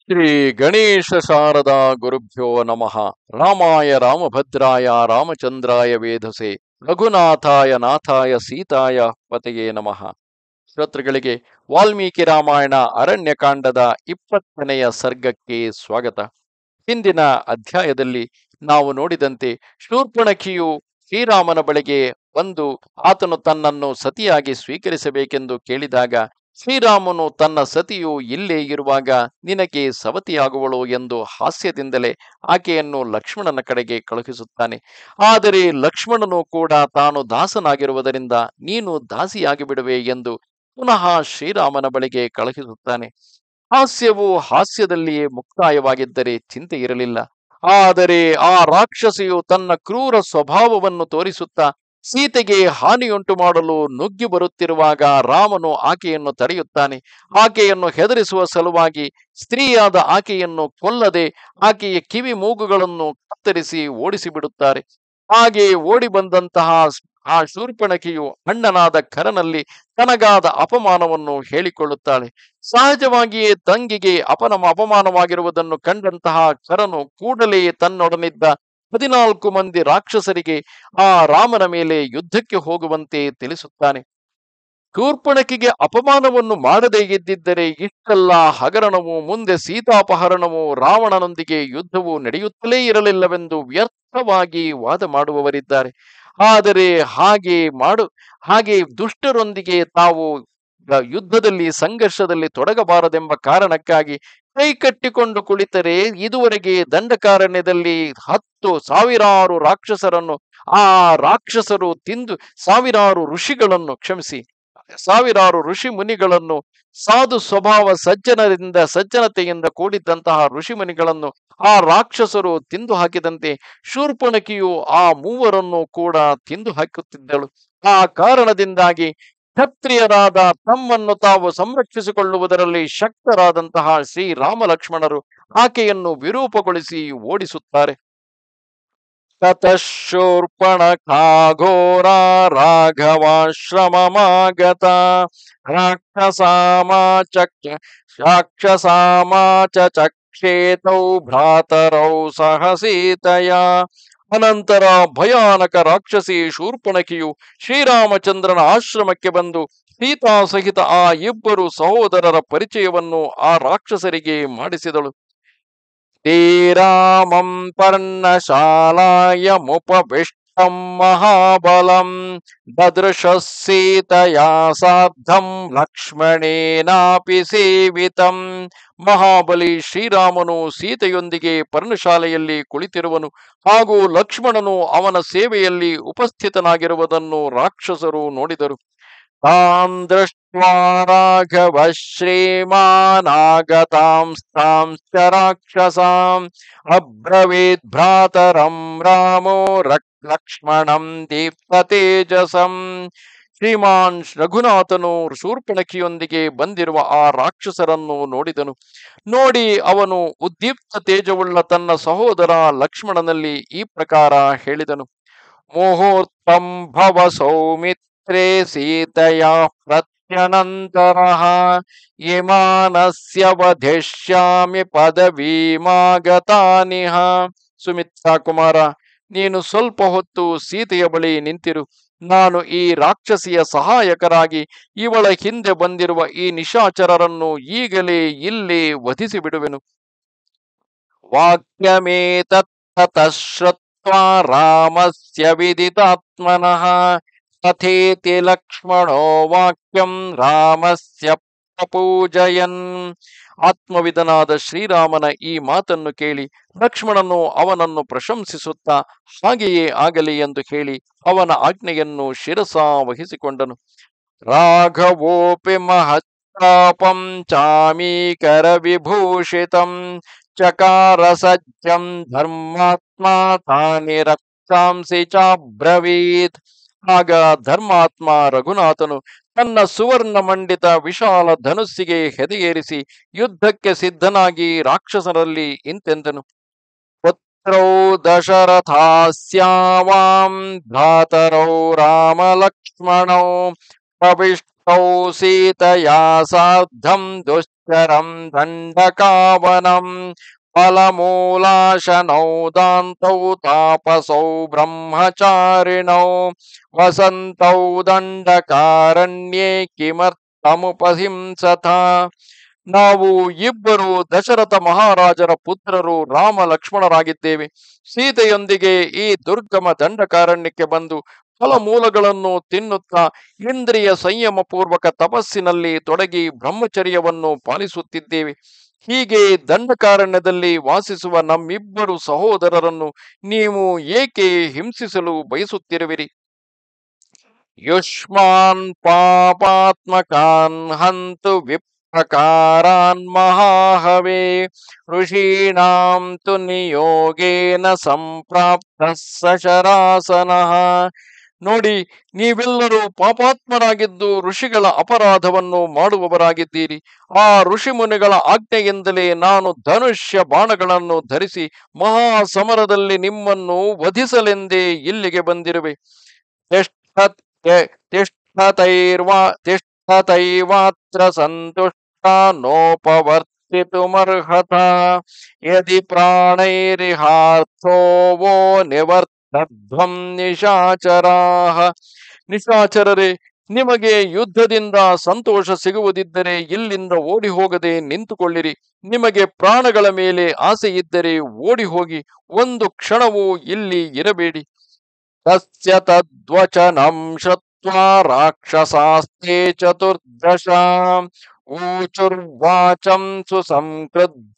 ಶ್ರೀ ಗಣೇಶ ಶಾರದಾ ಗುರುಭ್ಯೋ ನಮಃ ರಾಮಾಯ ರಾಮಭದ್ರಾಯ ರಾಮಚಂದ್ರಾಯ ವೇಧಸೆ ರಘುನಾಥಾಯ ನಾಥಾಯ ಸೀತಾಯ ಪತೆಯೇ ನಮಃ ಶ್ರೋತೃಗಳಿಗೆ ವಾಲ್ಮೀಕಿ ರಾಮಾಯಣ ಅರಣ್ಯಕಾಂಡದ ಇಪ್ಪತ್ತನೆಯ ಸರ್ಗಕ್ಕೆ ಸ್ವಾಗತ ಹಿಂದಿನ ಅಧ್ಯಾಯದಲ್ಲಿ ನಾವು ನೋಡಿದಂತೆ ಶೂರ್ಪಣಖಿಯು ಶ್ರೀರಾಮನ ಬಳಿಗೆ ಬಂದು ಆತನು ತನ್ನನ್ನು ಸತಿಯಾಗಿ ಸ್ವೀಕರಿಸಬೇಕೆಂದು ಕೇಳಿದಾಗ ಶ್ರೀರಾಮನು ತನ್ನ ಸತಿಯು ಇಲ್ಲೇ ಇರುವಾಗ ನಿನಗೆ ಸವತಿಯಾಗುವಳು ಎಂದು ಹಾಸ್ಯದಿಂದಲೇ ಆಕೆಯನ್ನು ಲಕ್ಷ್ಮಣನ ಕಡೆಗೆ ಕಳುಹಿಸುತ್ತಾನೆ ಆದರೆ ಲಕ್ಷ್ಮಣನು ಕೂಡ ತಾನು ದಾಸನಾಗಿರುವುದರಿಂದ ನೀನು ದಾಸಿಯಾಗಿ ಬಿಡುವೆ ಎಂದು ಪುನಃ ಶ್ರೀರಾಮನ ಬಳಿಗೆ ಕಳುಹಿಸುತ್ತಾನೆ ಹಾಸ್ಯವು ಹಾಸ್ಯದಲ್ಲಿಯೇ ಮುಕ್ತಾಯವಾಗಿದ್ದರೆ ಚಿಂತೆ ಇರಲಿಲ್ಲ ಆದರೆ ಆ ರಾಕ್ಷಸಿಯು ತನ್ನ ಕ್ರೂರ ಸ್ವಭಾವವನ್ನು ತೋರಿಸುತ್ತಾ ಸೀತೆಗೆ ಹಾನಿಯುಂಟು ಮಾಡಲು ನುಗ್ಗಿ ಬರುತ್ತಿರುವಾಗ ರಾಮನು ಆಕೆಯನ್ನು ತಡೆಯುತ್ತಾನೆ ಆಕೆಯನ್ನು ಹೆದರಿಸುವ ಸಲುವಾಗಿ ಸ್ತ್ರೀಯಾದ ಆಕೆಯನ್ನು ಕೊಲ್ಲದೆ ಆಕೆಯ ಕಿವಿ ಮೂಗುಗಳನ್ನು ಕತ್ತರಿಸಿ ಓಡಿಸಿಬಿಡುತ್ತಾರೆ ಹಾಗೆ ಓಡಿ ಬಂದಂತಹ ಆ ಶೂರ್ಪಣಕಿಯು ಅಣ್ಣನಾದ ಖರನಲ್ಲಿ ತನಗಾದ ಅಪಮಾನವನ್ನು ಹೇಳಿಕೊಳ್ಳುತ್ತಾಳೆ ಸಹಜವಾಗಿಯೇ ತಂಗಿಗೆ ಅಪನ ಅಪಮಾನವಾಗಿರುವುದನ್ನು ಕಂಡಂತಹ ಖರನು ಕೂಡಲೇ ತನ್ನೊಡನಿದ್ದ ಹದಿನಾಲ್ಕು ಮಂದಿ ರಾಕ್ಷಸರಿಗೆ ಆ ರಾಮನ ಮೇಲೆ ಯುದ್ಧಕ್ಕೆ ಹೋಗುವಂತೆ ತಿಳಿಸುತ್ತಾನೆ ಶೂರ್ಪಣಕಿಗೆ ಅಪಮಾನವನ್ನು ಮಾಡದೇ ಇದ್ದಿದ್ದರೆ ಇಷ್ಟೆಲ್ಲ ಹಗರಣವು ಮುಂದೆ ಸೀತಾಪಹರಣವು ರಾವಣನೊಂದಿಗೆ ಯುದ್ಧವು ನಡೆಯುತ್ತಲೇ ಇರಲಿಲ್ಲವೆಂದು ವ್ಯರ್ಥವಾಗಿ ವಾದ ಮಾಡುವವರಿದ್ದಾರೆ ಆದರೆ ಹಾಗೆ ಮಾಡು ಹಾಗೆ ದುಷ್ಟರೊಂದಿಗೆ ತಾವು ಯುದ್ಧದಲ್ಲಿ ಸಂಘರ್ಷದಲ್ಲಿ ತೊಡಗಬಾರದೆಂಬ ಕಾರಣಕ್ಕಾಗಿ ಕೈ ಕಟ್ಟಿಕೊಂಡು ಕುಳಿತರೆ ಇದುವರೆಗೆ ದಂಡಕಾರಣ್ಯದಲ್ಲಿ ಹತ್ತು ಸಾವಿರಾರು ರಾಕ್ಷಸರನ್ನು ಆ ರಾಕ್ಷಸರು ತಿಂದು ಸಾವಿರಾರು ಋಷಿಗಳನ್ನು ಕ್ಷಮಿಸಿ ಸಾವಿರಾರು ಋಷಿ ಮುನಿಗಳನ್ನು ಸಾಧು ಸ್ವಭಾವ ಸಜ್ಜನರಿಂದ ಸಜ್ಜನತೆಯಿಂದ ಕೂಡಿದ್ದಂತಹ ಋಷಿ ಮುನಿಗಳನ್ನು ಆ ರಾಕ್ಷಸರು ತಿಂದು ಹಾಕಿದಂತೆ ಶೂರ್ಪಣಕಿಯು ಆ ಮೂವರನ್ನು ಕೂಡ ತಿಂದು ಹಾಕುತ್ತಿದ್ದಳು ಆ ಕಾರಣದಿಂದಾಗಿ ಕ್ಷತ್ರಿಯರಾದ ತಮ್ಮನ್ನು ತಾವು ಸಂರಕ್ಷಿಸಿಕೊಳ್ಳುವುದರಲ್ಲಿ ಶಕ್ತರಾದಂತಹ ಶ್ರೀ ರಾಮ ಲಕ್ಷ್ಮಣರು ಆಕೆಯನ್ನು ವಿರೂಪಗೊಳಿಸಿ ಓಡಿಸುತ್ತಾರೆ ತತಶೂರ್ಪಣ ಖಾಘೋರ ರಾಘವಾಶ್ರಮಮಾಗತ ರಾಕ್ಷಸಾಮಾಚ ರಾಕ್ಷಸಾಮಾಚ ಚಕ್ಷೇತೌ ಭ್ರಾತರೌ ಸಹ ಸೀತೆಯ ಅನಂತರ ಭಯಾನಕ ರಾಕ್ಷಸಿ ಶೂರ್ಪಣಕಿಯು ಶ್ರೀರಾಮಚಂದ್ರನ ಆಶ್ರಮಕ್ಕೆ ಬಂದು ಸೀತಾ ಸಹಿತ ಆ ಇಬ್ಬರು ಸಹೋದರರ ಪರಿಚಯವನ್ನು ಆ ರಾಕ್ಷಸರಿಗೆ ಮಾಡಿಸಿದಳು ಶ್ರೀರಾಮಂ ಪರ್ಣಶಾಲಾಯ ಮುಪವಿಷ್ಟಂ ಮಹಾಬಲಂ ದದೃಶ ಸೀತಯಾ ಸಾರ್ಧಂ ಲಕ್ಷ್ಮಣೇನಾಪಿ ಸೇವಿತಂ ಮಹಾಬಲಿ ಶ್ರೀರಾಮನು ಸೀತೆಯೊಂದಿಗೆ ಪರ್ಣಶಾಲೆಯಲ್ಲಿ ಕುಳಿತಿರುವನು ಹಾಗೂ ಲಕ್ಷ್ಮಣನು ಅವನ ಸೇವೆಯಲ್ಲಿ ಉಪಸ್ಥಿತನಾಗಿರುವುದನ್ನು ರಾಕ್ಷಸರು ನೋಡಿದರು ತಾನ್ ದೃಷ್ಟ್ವಾ ರಾಘವ ಶ್ರೀಮಾನಾಗತಾಂಸ್ತಾಂಶ್ಚ ರಾಕ್ಷಸಾಂ ಅಬ್ರವೀತ್ ಭ್ರಾತರಂ ರಾಮೋ ಲಕ್ಷ್ಮಣಂ ದೀಪ್ತ ತೇಜಸಂ ಶ್ರೀಮಾನ್ ರಘುನಾಥನು ಶೂರ್ಪಣಕಿಯೊಂದಿಗೆ ಬಂದಿರುವ ಆ ರಾಕ್ಷಸರನ್ನು ನೋಡಿದನು ನೋಡಿ ಅವನು ಉದ್ದೀಪ್ತ ತೇಜವುಳ್ಳ ತನ್ನ ಸಹೋದರ ಲಕ್ಷ್ಮಣನಲ್ಲಿ ಈ ಪ್ರಕಾರ ಹೇಳಿದನು ಮುಹೂರ್ತಂ ಭವ ಸೌಮಿತ್ರೇ ಸೀತೆಯ ಪ್ರತ್ಯನಂತರ ಇಮಾನಸ್ಯ ವಧಿಷ್ಯಾಮಿ ಪದವೀಮಾಗತಾನಿಹ ಸುಮಿತ್ರಾ ಕುಮಾರ ನೀನು ಸ್ವಲ್ಪ ಹೊತ್ತು ಸೀತೆಯ ಬಳಿ ನಿಂತಿರು ನಾನು ಈ ರಾಕ್ಷಸಿಯ ಸಹಾಯಕರಾಗಿ ಇವಳ ಹಿಂದೆ ಬಂದಿರುವ ಈ ನಿಶಾಚರರನ್ನು ಈಗಲೇ ಇಲ್ಲೇ ವಧಿಸಿ ಬಿಡುವೆನು ವಾಕ್ಯಮೇತತ್ಶ್ರುತ್ವಾ ರಾಮಸ್ಯ ವಿದಿತಾತ್ಮನಃ ತಥೇತಿ ಲಕ್ಷ್ಮಣೋ ವಾಕ್ಯಂ ರಾಮಸ್ಯ ಪ್ರಪೂಜಯನ್ ಆತ್ಮವಿದನಾದ ಶ್ರೀರಾಮನ ಈ ಮಾತನ್ನು ಕೇಳಿ ಲಕ್ಷ್ಮಣನು ಅವನನ್ನು ಪ್ರಶಂಸಿಸುತ್ತಾ ಹಾಗೆಯೇ ಆಗಲಿ ಎಂದು ಹೇಳಿ ಅವನ ಆಜ್ಞೆಯನ್ನು ಶಿರಸ ವಹಿಸಿಕೊಂಡನು ರಾಘವೋಪಿ ಮಹತ್ತಾಪಂ ಚಾಮೀಕರ ವಿಭೂಷಿತಂ ಚಕಾರ ಸಜ್ಜಂ ಧರ್ಮಾತ್ಮ ತಾನಿ ರಕ್ತಾಂಸಿ ಚಾಬ್ರವೀತ್ ಆಗ ಧರ್ಮಾತ್ಮ ರಘುನಾಥನು ತನ್ನ ಸುವರ್ಣ ಮಂಡಿತ ವಿಶಾಲ ಧನುಸ್ಸಿಗೆ ಹೆದೆಯೇರಿಸಿ ಯುದ್ಧಕ್ಕೆ ಸಿದ್ಧನಾಗಿ ರಾಕ್ಷಸರಲ್ಲಿ ಇಂತೆಂದನು ಪುತ್ರೌ ದಶರಥಾಸ್ಯಾವಾಂ ಭ್ರಾತರೌ ರಾಮ ಲಕ್ಷ್ಮಣೌ ಪ್ರವಿಷ್ಟೌ ಸೀತಯಾ ಸಾರ್ಧಂ ದುಶ್ಚ ದುಶ್ಚರಂ ದಂಡಕಾವನಂ ಫಲಮೂಲಾಶನೌ ದಾಂತೌ ತಾಪಸೌ ಬ್ರಹ್ಮಚಾರಿಣೌ ವಸಂತೌ ದಂಡಕಾರಣ್ಯೇ ಕಿಮರ್ಥಮುಪಹಿಂಸತ ನಾವು ಇಬ್ಬರು ದಶರಥ ಮಹಾರಾಜರ ಪುತ್ರರು ರಾಮ ಲಕ್ಷ್ಮಣರಾಗಿದ್ದೇವೆ ಸೀತೆಯೊಂದಿಗೆ ಈ ದುರ್ಗಮ ದಂಡಕಾರಣ್ಯಕ್ಕೆ ಬಂದು ಫಲಮೂಲಗಳನ್ನು ತಿನ್ನುತ್ತಾ ಇಂದ್ರಿಯ ಸಂಯಮ ಪೂರ್ವಕ ತಪಸ್ಸಿನಲ್ಲಿ ತೊಡಗಿ ಬ್ರಹ್ಮಚರ್ಯವನ್ನು ಪಾಲಿಸುತ್ತಿದ್ದೇವೆ ಹೀಗೆ ದಂಡಕಾರಣ್ಯದಲ್ಲಿ ವಾಸಿಸುವ ನಮ್ಮಿಬ್ಬರು ಸಹೋದರರನ್ನು ನೀವು ಏಕೆ ಹಿಂಸಿಸಲು ಬಯಸುತ್ತಿರುವಿರಿ ಯುಷ್ಮಾನ್ ಪಾಪಾತ್ಮಕಾನ್ ಹಂತು ವಿಪ್ರಕಾರಾನ್ ಮಹಾಹವೇ ಋಷೀಣಾಂ ತು ನಿಯೋಗೇನ ಸಂಪ್ರಾಪ್ತ ಸಶರಾಸನಃ ನೋಡಿ ನೀವೆಲ್ಲರೂ ಪಾಪಾತ್ಮರಾಗಿದ್ದು ಋಷಿಗಳ ಅಪರಾಧವನ್ನು ಮಾಡುವವರಾಗಿದ್ದೀರಿ ಆ ಋಷಿ ಮುನಿಗಳ ಆಜ್ಞೆಯಿಂದಲೇ ನಾನು ಧನುಷ್ಯ ಬಾಣಗಳನ್ನು ಧರಿಸಿ ಮಹಾ ಸಮರದಲ್ಲಿ ನಿಮ್ಮನ್ನು ವಧಿಸಲೆಂದೇ ಇಲ್ಲಿಗೆ ಬಂದಿರುವೆ ತಿಷ್ಠತ್- ತೆ- ತಿಷ್ಠತೈರ್ವಾ ತಿಷ್ಠತೈವಾತ್ರ ಸಂತುಷ್ಟ ನೋಪವರ್ತಿತುಮರ್ಹತ ಯದಿ ಪ್ರಾಣೈರಿಹಾರ್ಥೋ ವೋ ನಿವರ್ತಧ್ವಂ ನಿಶಾಚರಾಹ ನಿಶಾಚರರೇ ನಿಮಗೆ ಯುದ್ಧದಿಂದ ಸಂತೋಷ ಸಿಗುವುದಿದ್ದರೆ ಇಲ್ಲಿಂದ ಓಡಿ ಹೋಗದೆ ನಿಂತುಕೊಳ್ಳಿರಿ ನಿಮಗೆ ಪ್ರಾಣಗಳ ಮೇಲೆ ಆಸೆ ಇದ್ದರೆ ಓಡಿ ಹೋಗಿ ಒಂದು ಕ್ಷಣವೂ ಇಲ್ಲಿ ಇರಬೇಡಿ ತಸ್ಯ ತದ್ವಚನಂ ಶ್ರುತ್ವಾ ರಾಕ್ಷಸಾಸ್ತೆ ಚತುರ್ದಶ ಊಚುರ್ವಾಚಂ ಸುಸಂಕ್ರುದ್ಧ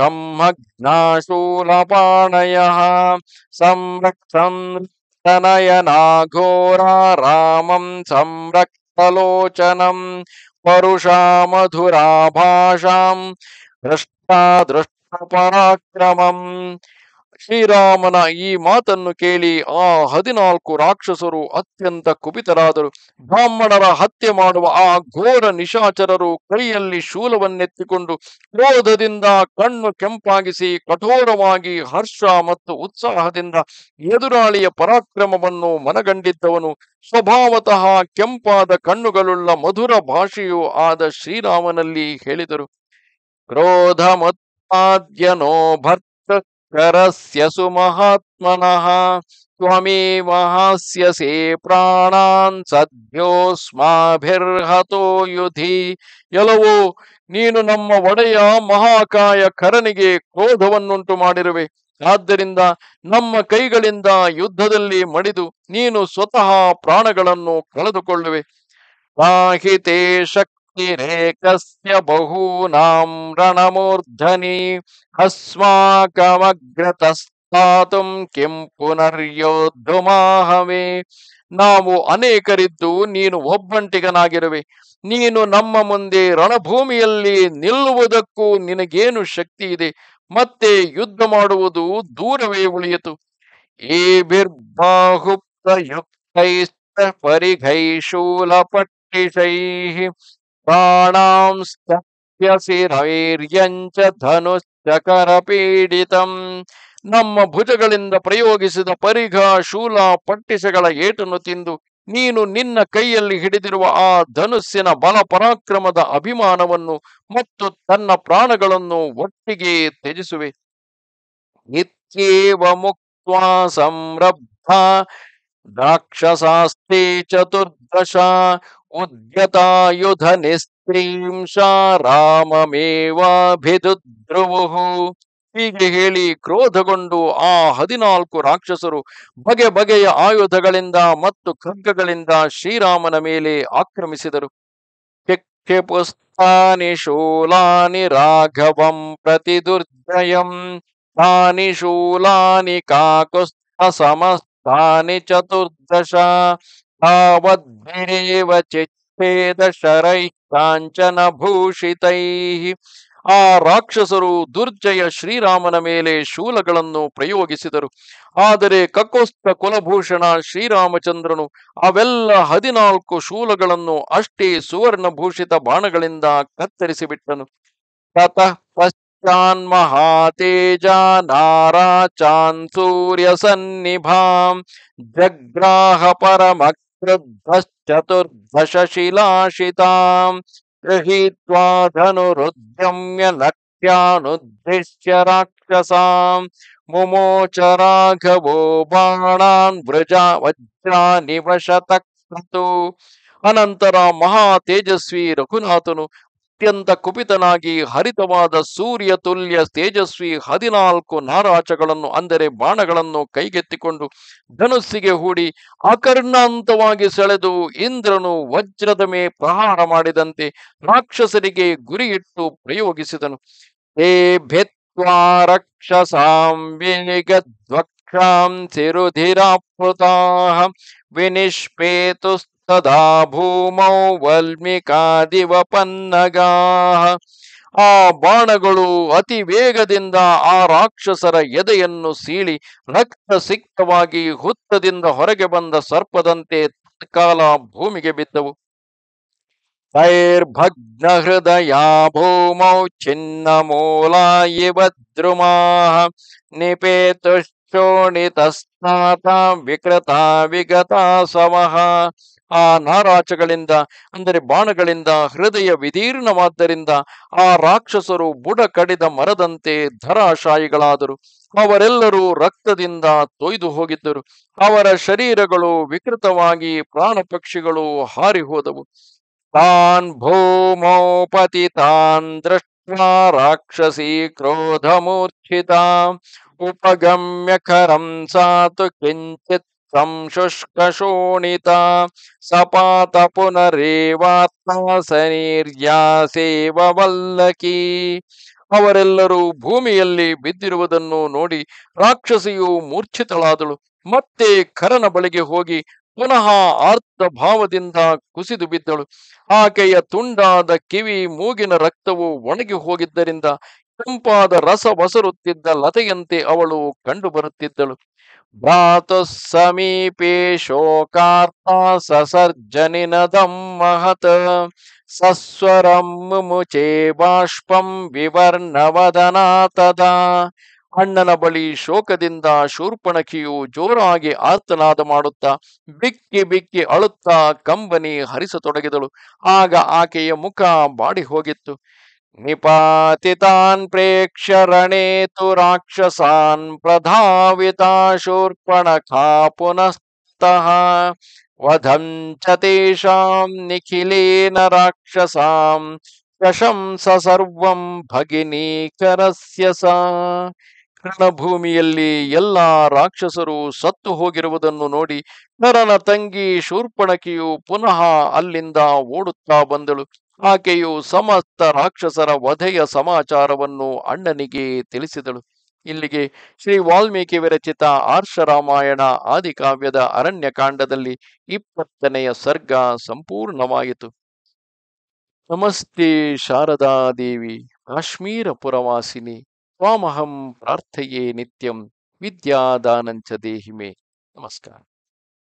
ಬ್ರಹ್ಮಜ್ಞಾಶೂಲಪಾಣಯಃ ಸಂರಕ್ಷನ್ ತನಯನಾಘೋರ ರಾಮಂ ಸಂರಕ್ತಲೋಚನಂ ಪರುಷಾ ಮಧುರಾಭಾಷಾಂ ದೃಷ್ಟಾ ದೃಷ್ಟ ಪರಾಕ್ರಮಂ ಶ್ರೀರಾಮನ ಈ ಮಾತನ್ನು ಕೇಳಿ ಆ ಹದಿನಾಲ್ಕು ರಾಕ್ಷಸರು ಅತ್ಯಂತ ಕುಪಿತರಾದರು ಬ್ರಾಹ್ಮಣರ ಹತ್ಯೆ ಮಾಡುವ ಆ ಘೋರ ನಿಶಾಚರರು ಕೈಯಲ್ಲಿ ಶೂಲವನ್ನೆತ್ತಿಕೊಂಡು ಕ್ರೋಧದಿಂದ ಕಣ್ಣು ಕೆಂಪಾಗಿಸಿ ಕಠೋರವಾಗಿ ಹರ್ಷ ಮತ್ತು ಉತ್ಸಾಹದಿಂದ ಎದುರಾಳಿಯ ಪರಾಕ್ರಮವನ್ನು ಮನಗಂಡಿದ್ದವನು ಸ್ವಭಾವತಃ ಕೆಂಪಾದ ಕಣ್ಣುಗಳುಳ್ಳ ಮಧುರ ಭಾಷೆಯೂ ಆದ ಶ್ರೀರಾಮನಲ್ಲಿ ಹೇಳಿದರು ಕ್ರೋಧಮುತ್ಪಾದ್ಯನೋ ಭರ್ತ ಕರಸ್ಯ ಸುಮಹಾತ್ಮನಃ ತ್ವಮೇವ ಹಾಸ್ಯಸೆ ಪ್ರಾಣಾನ್ ಸದ್ಯೋಸ್ಮಾಭಿರ್ಹತೋ ಯುಧಿ ಎಲವೋ ನೀನು ನಮ್ಮ ಒಡೆಯ ಮಹಾಕಾಯ ಖರನಿಗೆ ಕ್ರೋಧವನ್ನುಂಟು ಮಾಡಿರುವೆ ಆದ್ದರಿಂದ ನಮ್ಮ ಕೈಗಳಿಂದ ಯುದ್ಧದಲ್ಲಿ ಮಡಿದು ನೀನು ಸ್ವತಃ ಪ್ರಾಣಗಳನ್ನು ಕಳೆದುಕೊಳ್ಳುವೆ ಸಾಹಿತೆ ಶಕ್ತಿರೇಕಸ್ಯ ಬಹೂನಾಂ ರಣಮೂರ್ಧನಿ ಅಸ್ಮಾಕಮಗ್ರತಸ್ತಾತುಂ ಕಿಂ ಪುನರ್ಯೋದ್ಧುಮಾಹವೇ ನಾವು ಅನೇಕರಿದ್ದು ನೀನು ಒಬ್ಬಂಟಿಗನಾಗಿರುವೆ ನೀನು ನಮ್ಮ ಮುಂದೆ ರಣಭೂಮಿಯಲ್ಲಿ ನಿಲ್ಲುವುದಕ್ಕೂ ನಿನಗೇನು ಶಕ್ತಿ ಇದೆ ಮತ್ತೆ ಯುದ್ಧ ಮಾಡುವುದು ದೂರವೇ ಉಳಿಯಿತು ಏಭಿರ್ಬಾಹುಪ್ತ ಯುಕ್ತೈಸ್ತ ಪರಿಘೈಶೂಲ ಪಟ್ಟಿಶೈಃ ಪ್ರಾಣಾಂಸ್ತಪ್ಯಸಿರೈರ್ಯಂಚ ಧನುಶ್ಚಕರ ಪೀಡಿತಂ ನಮ್ಮ ಭುಜಗಳಿಂದ ಪ್ರಯೋಗಿಸಿದ ಪರಿಘ ಶೂಲ ಪಟ್ಟಿಸಗಳ ಏಟನ್ನು ತಿಂದು ನೀನು ನಿನ್ನ ಕೈಯಲ್ಲಿ ಹಿಡಿದಿರುವ ಆ ಧನುಸ್ಸಿನ ಬಲ ಪರಾಕ್ರಮದ ಅಭಿಮಾನವನ್ನು ಮತ್ತು ತನ್ನ ಪ್ರಾಣಗಳನ್ನು ಒಟ್ಟಿಗೆ ತ್ಯಜಿಸುವೆ ಇತ್ಯೇವ ಮುಕ್ತ್ವಾ ಸಂರಬ್ಧ ರಾಕ್ಷಸಾಸ್ತೆ ಚತುರ್ದಶ ಉದ್ಯತಾಯುಧ ನಿಸ್ತ್ರೀಂಶ ರಾಮಮೇವಾಭಿದುದ್ರುವುಹು ಹೀಗೆ ಹೇಳಿ ಕ್ರೋಧಗೊಂಡು ಆ ಹದಿನಾಲ್ಕು ರಾಕ್ಷಸರು ಬಗೆ ಬಗೆಯ ಆಯುಧಗಳಿಂದ ಮತ್ತು ಖಡ್ಗಗಳಿಂದ ಶ್ರೀರಾಮನ ಮೇಲೆ ಆಕ್ರಮಿಸಿದರು ಪುಸ್ತಾನಿ ಶೂಲಾನಿ ರಾಘವಂ ಪ್ರತಿ ದುರ್ಜಯಂ ತಾನಿ ಶೂಲಾನಿ ಕಾಕುಸ್ತ ಸಮಸ್ತಾನಿ ಚತುರ್ದಶ ತಾವದ್ಭಿರೇವ ಚಿಚ್ಛೇದ ಶರೈ ಕಾಂಚನ ಭೂಷಿತೈಃ ಆ ರಾಕ್ಷಸರು ದುರ್ಜಯ ಶ್ರೀರಾಮನ ಮೇಲೆ ಶೂಲಗಳನ್ನು ಪ್ರಯೋಗಿಸಿದರು ಆದರೆ ಕಕೋಸ್ತ ಕುಲಭೂಷಣ ಶ್ರೀರಾಮಚಂದ್ರನು ಅವೆಲ್ಲ ಹದಿನಾಲ್ಕು ಶೂಲಗಳನ್ನು ಅಷ್ಟೇ ಸುವರ್ಣಭೂಷಿತ ಬಾಣಗಳಿಂದ ಕತ್ತರಿಸಿಬಿಟ್ಟನು ತತಃ ಪಶ್ಚಾನ್ ಮಹಾತೇಜ ನಾರಾ ಚಾನ್ ಸೂರ್ಯ ಸನ್ನಿಭಾಂ ಜಗ್ರಾಹ ಪರಮಕ್ರುದ್ಧಶ್ಚತುರ್ದಶ ಶಿಲಾಶಿತಾಂ ಗೃಹೀತ್ವಾ ಧನುರುದ್ಯಮ್ಯ ಲಕ್ಷ್ಯಾನುದ್ದೇಶ್ಯ ರಾಕ್ಷಸಾಂ ಮುಮೋಚ ರಾಘವೋ ಬಾಣಾನ್ ವೃಜ ವಜ್ರಾನಿವಶತಕ್ರತು ಅನಂತರ ಮಹಾ ತೇಜಸ್ವಿ ರಘುನಾಥನು ಅತ್ಯಂತ ಕುಪಿತನಾಗಿ ಹರಿತವಾದ ಸೂರ್ಯ ತುಲ್ಯ ತೇಜಸ್ವಿ ಹದಿನಾಲ್ಕು ನಾರಾಚಗಳನ್ನು ಅಂದರೆ ಬಾಣಗಳನ್ನು ಕೈಗೆತ್ತಿಕೊಂಡು ಧನುಸ್ಸಿಗೆ ಹೂಡಿ ಅಕರ್ಣಾಂತವಾಗಿ ಸೆಳೆದು ಇಂದ್ರನು ವಜ್ರದ ಮೇ ಪ್ರಹಾರ ಮಾಡಿದಂತೆ ರಾಕ್ಷಸರಿಗೆ ಗುರಿಯಿಟ್ಟು ಪ್ರಯೋಗಿಸಿದನು ಹೇ ಭೆತ್ವಾ ರಕ್ಷಸಾಂ ವೇಗದ್ವಕ್ಷಾಂ ಸಿರುಧಿರಾಪೃತಾಃ ವಿನಿಷ್ಪೇತುಸ್ತದಾ ಭೂಮೌ ವಲ್ಮೀಕಾದಿವಪನ್ನಗಾಃ ಆ ಬಾಣಗಳು ಅತಿ ವೇಗದಿಂದ ಆ ರಾಕ್ಷಸರ ಎದೆಯನ್ನು ಸೀಳಿ ರಕ್ತ ಸಿಕ್ತವಾಗಿ ಹುತ್ತದಿಂದ ಹೊರಗೆ ಬಂದ ಸರ್ಪದಂತೆ ತತ್ಕಾಲ ಭೂಮಿಗೆ ಬಿದ್ದವು ತೈರ್ಭಗ್ನ ಹೃದಯ ಭೂಮೌ ಚಿನ್ನ ಮೂಲ ಇವ ದ್ರುಮಾಃ ನಿಪೇತುಶ್ಚೋಣಿತಸ್ನಾತ ವಿಕೃತ ವಿಗತ ಸಮಃ ಆ ನಾರಾಚಗಳಿಂದ ಅಂದರೆ ಬಾಣಗಳಿಂದ ಹೃದಯ ವಿದೀರ್ಣವಾದ್ದರಿಂದ ಆ ರಾಕ್ಷಸರು ಬುಡ ಕಡಿದ ಮರದಂತೆ ಧರಾಶಾಯಿಗಳಾದರು ಅವರೆಲ್ಲರೂ ರಕ್ತದಿಂದ ತೊಯ್ದು ಹೋಗಿದ್ದರು ಅವರ ಶರೀರಗಳು ವಿಕೃತವಾಗಿ ಪ್ರಾಣ ಪಕ್ಷಿಗಳು ಹಾರಿ ಹೋದವು ತಾನ್ ಭೂಮೌ ಪತಿತಾನ್ ದೃಷ್ಟ್ವಾ ರಾಕ್ಷಸಿ ಕ್ರೋಧಮೂರ್ಛಿತ ಉಪಗಮ್ಯ ಖರಂ ಸಾತು ಕಿಂಚಿತ್ ಸಂಶುಷ್ಕ ಶೋಣಿತ ಸಪಾತ ಪುನರೇವಾತ್ಮ ಸನೀರ್ಯಾಸೇವ ವಲ್ಲಕಿ ಅವರೆಲ್ಲರೂ ಭೂಮಿಯಲ್ಲಿ ಬಿದ್ದಿರುವುದನ್ನು ನೋಡಿ ರಾಕ್ಷಸಿಯು ಮೂರ್ಛಿತಳಾದಳು ಮತ್ತೆ ಖರನ ಬಳಿಗೆ ಹೋಗಿ ಪುನಃ ಆರ್ತ ಭಾವದಿಂದ ಕುಸಿದು ಬಿದ್ದಳು ಆಕೆಯ ತುಂಡಾದ ಕಿವಿ ಮೂಗಿನ ರಕ್ತವು ಒಣಗಿ ಹೋಗಿದ್ದರಿಂದ ಕೆಂಪಾದ ರಸ ಬಸರುತ್ತಿದ್ದ ಲತೆಯಂತೆ ಅವಳು ಕಂಡು ಬರುತ್ತಿದ್ದಳು ಭ್ರಾತು ಸಮೀಪೆ ಶೋಕಾರ್ಥ ಸಸರ್ಜನಿನದಂ ಮಹತ್ ಸಸ್ವರಂ ಮುಮುಚೆ ಬಾಷ್ಪಂ ವಿವರ್ಣವದನಾ ತದಾ ಅಣ್ಣನ ಬಳಿ ಶೋಕದಿಂದ ಶೂರ್ಪಣಖಿಯು ಜೋರಾಗಿ ಆರ್ತನಾದ ಮಾಡುತ್ತಾ ಬಿಕ್ಕಿ ಬಿಕ್ಕಿ ಅಳುತ್ತಾ ಕಂಬನಿ ಹರಿಸತೊಡಗಿದಳು ಆಗ ಆಕೆಯ ಮುಖ ಬಾಡಿ ಹೋಗಿತ್ತು ನಿಪಾತಿತಾನ್ ಪ್ರೇಕ್ಷ್ಯ ರಣೇತು ರಾಕ್ಷಸಾನ್ ಪ್ರಧಾವಿತಾ ಶೂರ್ಪಣಖಾ ಪುನಸ್ತಃ ವಧಂ ಚ ತೇಷಾಂ ನಿಖಿಲೇನ ರಾಕ್ಷಸಾಂ ಪ್ರಶಂಸ ಸರ್ವಂ ಭಗಿನೀಕರಸ್ಯ ಸಾ ರಣಭೂಮಿಯಲ್ಲಿ ಎಲ್ಲ ರಾಕ್ಷಸರು ಸತ್ತು ಹೋಗಿರುವುದನ್ನು ನೋಡಿ ನರನ ತಂಗಿ ಶೂರ್ಪಣಕಿಯು ಪುನಃ ಅಲ್ಲಿಂದ ಓಡುತ್ತಾ ಬಂದಳು ಆಕೆಯು ಸಮಸ್ತ ರಾಕ್ಷಸರ ವಧೆಯ ಸಮಾಚಾರವನ್ನು ಅಣ್ಣನಿಗೆ ತಿಳಿಸಿದಳು ಇಲ್ಲಿಗೆ ಶ್ರೀ ವಾಲ್ಮೀಕಿ ವಿರಚಿತ ಆರ್ಷ ರಾಮಾಯಣ ಆದಿಕಾವ್ಯದ ಅರಣ್ಯಕಾಂಡದಲ್ಲಿ ಇಪ್ಪತ್ತನೆಯ ಸರ್ಗ ಸಂಪೂರ್ಣವಾಯಿತು ನಮಸ್ತೆ ಶಾರದಾ ದೇವಿ ಕಾಶ್ಮೀರ ಪುರವಾಸಿನಿ ತ್ವಾಮಹಂ ಪ್ರಾರ್ಥಯೇ ನಿತ್ಯಂ ವಿದ್ಯಾದಾನಂಚ ದೇಹಿಮೆ ನಮಸ್ಕಾರ